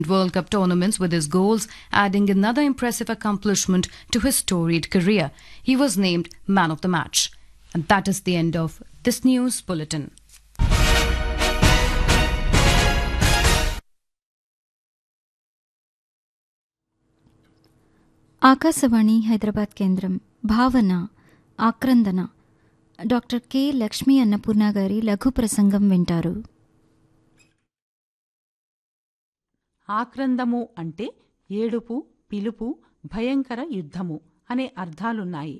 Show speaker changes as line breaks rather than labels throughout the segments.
World Cup tournaments with his goals, adding another impressive accomplishment to his storied career. He was named man of the match. And that is the end of this news bulletin.
Akashvani Hyderabad కేంద్రం భావన ఆక్రందన doctor K Lakshmi Annapurna గారి లఘు ప్రసంగం వింటారు
ఆక్రందము అంటే ఏడుపు పిలుపు భయంకర యుద్ధము అనే అర్థాలున్నాయి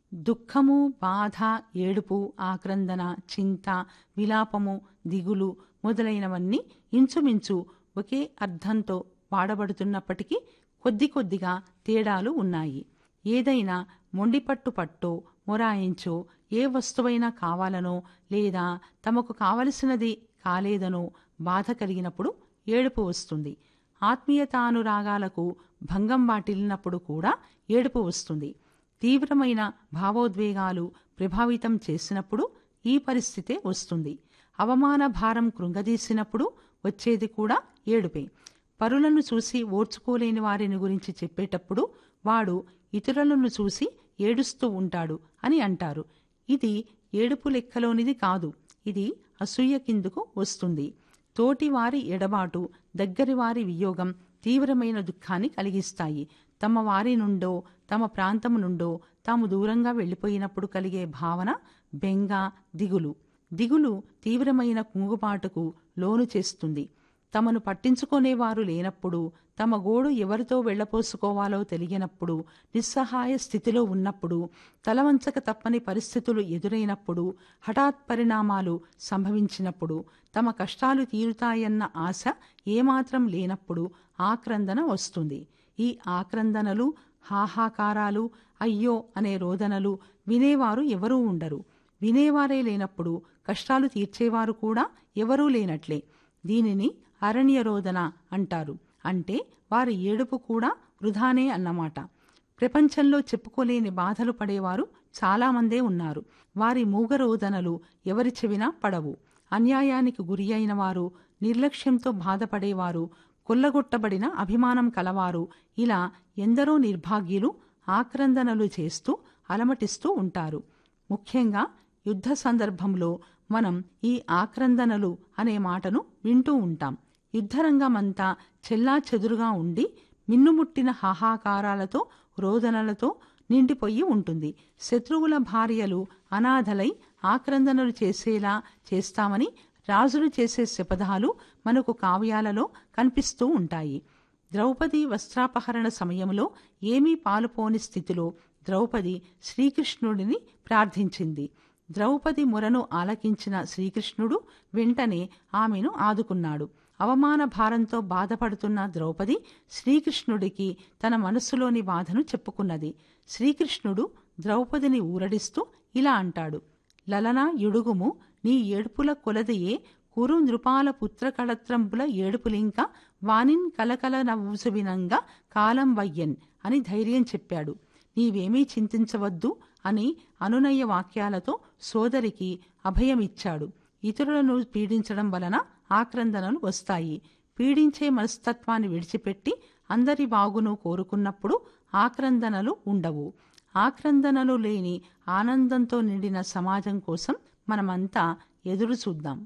దుఃఖము బాధ ఏడుపు ఆక్రందన చింత విలాపము దిగులు మొదలైనవన్నీ ఇంచుమించు ఒకే అర్థంతో వాడబడుతున్నప్పటికీ కొద్ది కొద్దిగా తేడాలు ఉన్నాయి ఏదైనా మొండిపట్టు పట్టో మొరాయించో ఏ వస్తువైనా కావాలనో లేదా తమకు కావలసినది కాలేదనో బాధ కలిగినప్పుడు ఏడుపు వస్తుంది ఆత్మీయతానురాగాలకు భంగం వాటిల్లినప్పుడు కూడా ఏడుపు వస్తుంది తీవ్రమైన భావోద్వేగాలు ప్రభావితం చేసినప్పుడు ఈ పరిస్థితే వస్తుంది అవమాన భారం కృంగదీసినప్పుడు వచ్చేది కూడా ఏడుపే పరులను చూసి ఓర్చుకోలేని వారిని గురించి చెప్పేటప్పుడు వాడు ఇతరులను చూసి ఏడుస్తూ ఉంటాడు అని అంటారు ఇది ఏడుపు లెక్కలోనిది కాదు ఇది అసూయ కిందుకు వస్తుంది తోటివారి ఎడబాటు దగ్గరివారి వియోగం తీవ్రమైన దుఃఖాన్ని కలిగిస్తాయి తమ వారి నుండో తమ ప్రాంతం నుండో తాము దూరంగా వెళ్ళిపోయినప్పుడు కలిగే భావన బెంగ దిగులు దిగులు తీవ్రమైన కుంగుబాటుకు లోను చేస్తుంది తమను పట్టించుకునేవారు లేనప్పుడు తమ గోడు ఎవరితో వెళ్లపోసుకోవాలో తెలియనప్పుడు నిస్సహాయ స్థితిలో ఉన్నప్పుడు తలవంచక తప్పని పరిస్థితులు ఎదురైనప్పుడు హఠాత్ పరిణామాలు సంభవించినప్పుడు తమ కష్టాలు తీరుతాయన్న ఆశ ఏమాత్రం లేనప్పుడు ఆక్రందన వస్తుంది ఈ ఆక్రందనలు హాహాకారాలు అయ్యో అనే రోదనలు వినేవారు ఎవరూ ఉండరు వినేవారే లేనప్పుడు కష్టాలు తీర్చేవారు కూడా ఎవరూ లేనట్లే దీనిని అరణ్యరోదన అంటారు అంటే వారి ఏడుపు కూడా వృధానే అన్నమాట ప్రపంచంలో చెప్పుకోలేని బాధలు పడేవారు చాలామందే ఉన్నారు వారి మూగరోదనలు ఎవరి చెవినా పడవు అన్యాయానికి గురి అయిన వారు నిర్లక్ష్యంతో బాధపడేవారు కొల్లగొట్టబడిన అభిమానం కలవారు ఇలా ఎందరో నిర్భాగ్యులు ఆక్రందనలు చేస్తూ అలమటిస్తూ ఉంటారు ముఖ్యంగా యుద్ధ సందర్భంలో మనం ఈ ఆక్రందనలు అనే మాటను వింటూ ఉంటాం యుద్ధరంగమంతా చెల్లా చెదురుగా ఉండి మిన్నుముట్టిన హాహాకారాలతో రోదనలతో నిండిపోయి ఉంటుంది శత్రువుల భార్యలు అనాథలై ఆక్రందనలు చేసేలా చేస్తామని రాజులు చేసే శపథాలు మనకు కావ్యాలలో కనిపిస్తూ ఉంటాయి ద్రౌపది వస్త్రాపహరణ సమయంలో ఏమీ పాలుపోని స్థితిలో ద్రౌపది శ్రీకృష్ణుడిని ప్రార్థించింది ద్రౌపది మొరను ఆలకించిన శ్రీకృష్ణుడు వెంటనే ఆమెను ఆదుకున్నాడు అవమాన భారంతో బాధపడుతున్న ద్రౌపది శ్రీకృష్ణుడికి తన మనస్సులోని బాధను చెప్పుకున్నది శ్రీకృష్ణుడు ద్రౌపదిని ఊరడిస్తూ ఇలా అంటాడు లలనా యుడుగుము నీ ఏడుపుల కొలదయే కురు నృపాల పుత్రకళత్రంబుల ఏడుపులింక వానిన్ కలకల నవ్వుసువినంగా కాలం వయ్యన్ అని ధైర్యం చెప్పాడు నీవేమీ చింతించవద్దు అని అనునయ వాక్యాలతో సోదరికి అభయమిచ్చాడు ఇతరులను పీడించడం వలన ఆక్రందనలు వస్తాయి పీడించే మనస్తత్వాన్ని విడిచిపెట్టి అందరి బాగును కోరుకున్నప్పుడు ఆక్రందనలు ఉండవు ఆక్రందనలు లేని ఆనందంతో నిండిన సమాజం కోసం మనమంతా ఎదురు చూద్దాం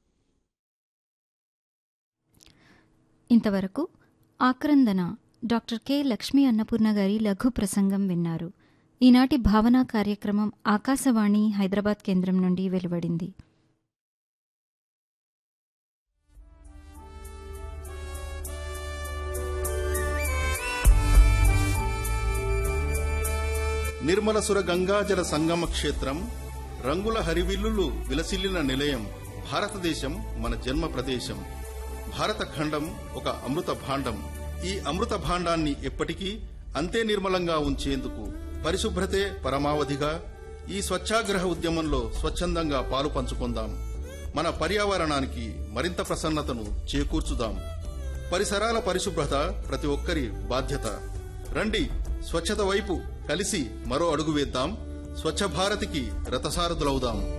ఇంతవరకు ఆక్రందన డాక్టర్ కె లక్ష్మీ అన్నపూర్ణ గారి లఘు ప్రసంగం విన్నారు ఈనాటి భావనా కార్యక్రమం ఆకాశవాణి హైదరాబాద్ కేంద్రం నుండి వెలువడింది
నిర్మలసుర గంగాజల సంగమ క్షేత్రం రంగుల హరివిల్లులు విలసిల్లిన నిలయం భారతదేశం మన జన్మ ప్రదేశం భారత ఖండం ఒక అమృత భాండం ఈ అమృత భాండాన్ని ఎప్పటికీ అంతే నిర్మలంగా ఉంచేందుకు పరిశుభ్రతే పరమావధిగా ఈ స్వచ్ఛాగ్రహ ఉద్యమంలో స్వచ్ఛందంగా పాలు పంచుకుందాం మన పర్యావరణానికి మరింత ప్రసన్నతను చేకూర్చుదాం పరిసరాల పరిశుభ్రత ప్రతి ఒక్కరి బాధ్యత రండి స్వచ్ఛత వైపు కలిసి మరో అడుగు వేద్దాం స్వచ్ఛ భారత్కి రథసారథులవుదాం